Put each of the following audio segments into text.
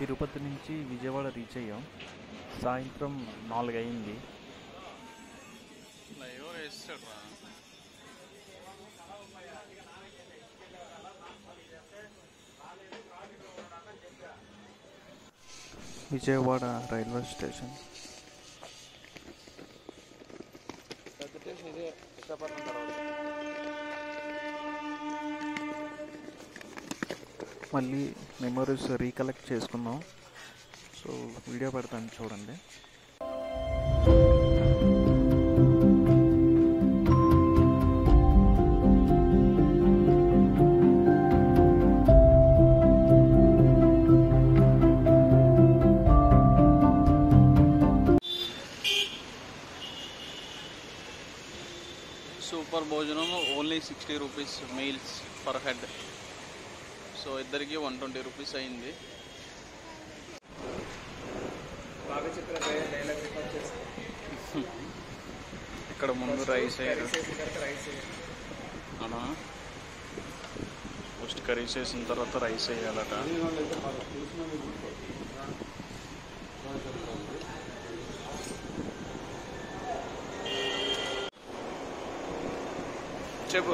తిరుపతి నుంచి విజయవాడ రీచ్ అయ్యాం సాయంత్రం నాలుగు అయింది ఫ్లైఓవర్ వేస్తాడు రా విజయవాడ రైల్వే స్టేషన్ మళ్ళీ మెమరీస్ రీకలెక్ట్ చేసుకుందాం సో వీడియో పెడతాను చూడండి సూపర్ భోజనం only sixty rupees meals per head so ఇద్దరికి వన్ ట్వంటీ రూపీస్ అయింది బాగా చెప్పిన డైలాగ్ రికార్డ్ చేసి ఇక్కడ ముందు రైస్ అయ్యారు రైస్ వేసిన తర్వాత రైస్ అవునా ఫస్ట్ కర్రీస్ వేసిన తర్వాత రైస్ వేయాలట చెప్పు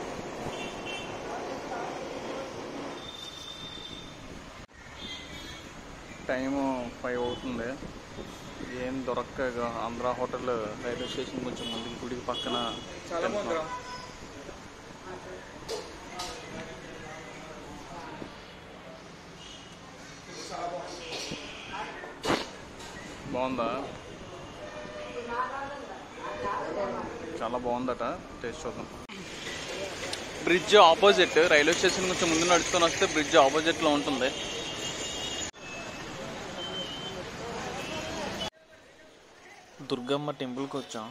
టైము ఫైవ్ అవుతుంది ఏం దొరక్క ఇక ఆంధ్ర హోటల్ రైల్వే స్టేషన్ కొంచెం ముందుకి గుడికి పక్కన చాలా బాగుందిరా బాగుందా చాలా బాగుందట టేస్ట్ చూద్దాం బ్రిడ్జ్ ఆపోజిట్ రైల్వే స్టేషన్ కొంచెం ముందు నడుచుకొని వస్తే బ్రిడ్జ్ ఆపోజిట్లో ఉంటుంది దుర్గమ్మ టెంపుల్కి వచ్చాం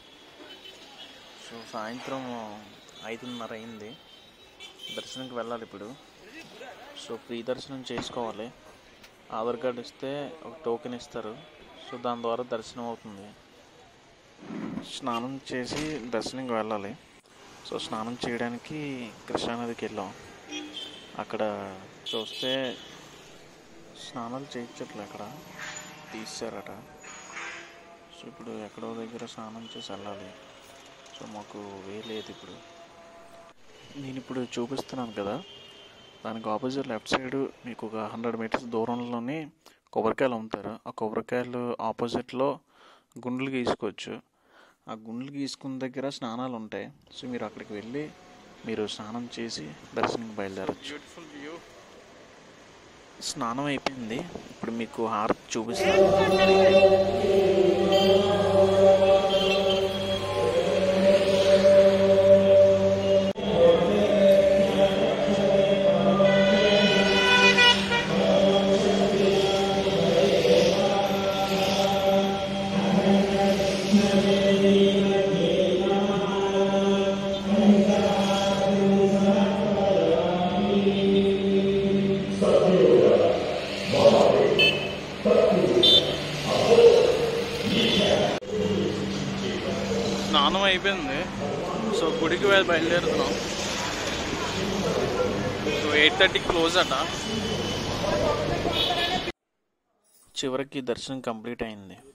సో సాయంత్రం ఐదున్నర అయింది దర్శనంకి వెళ్ళాలి ఇప్పుడు సో ఫ్రీ దర్శనం చేసుకోవాలి ఆధార్ కార్డు ఇస్తే ఒక టోకెన్ ఇస్తారు సో దాని ద్వారా దర్శనం అవుతుంది స్నానం చేసి దర్శనంకి వెళ్ళాలి సో స్నానం చేయడానికి కృష్ణానదికి వెళ్ళాం అక్కడ చూస్తే స్నానాలు చేయించట్లే అక్కడ తీసారట సో ఇప్పుడు ఎక్కడో దగ్గర స్నానం చేసి వెళ్ళాలి సో మాకు వేయలేదు ఇప్పుడు నేను ఇప్పుడు చూపిస్తున్నాను కదా దానికి ఆపోజిట్ లెఫ్ట్ సైడ్ మీకు ఒక హండ్రెడ్ మీటర్స్ దూరంలోనే కొబ్బరికాయలు అమ్ముతారు ఆ కొబ్బరికాయలు ఆపోజిట్లో గుండ్లు గీసుకోవచ్చు ఆ గుండ్లు గీసుకున్న దగ్గర స్నానాలు ఉంటాయి సో మీరు అక్కడికి వెళ్ళి మీరు స్నానం చేసి దర్శనంకి బయలుదేరచ్చు బ్యూటిఫుల్ వ్యూ స్నానం అయిపోయింది ఇప్పుడు మీకు హారతి చూపిస్తాను స్నానం అయిపోయింది సో గుడికి వెళ్ళి బయలుదేరుతున్నాం సో ఎయిట్ థర్టీ క్లోజ్ అట చివరికి దర్శనం కంప్లీట్ అయింది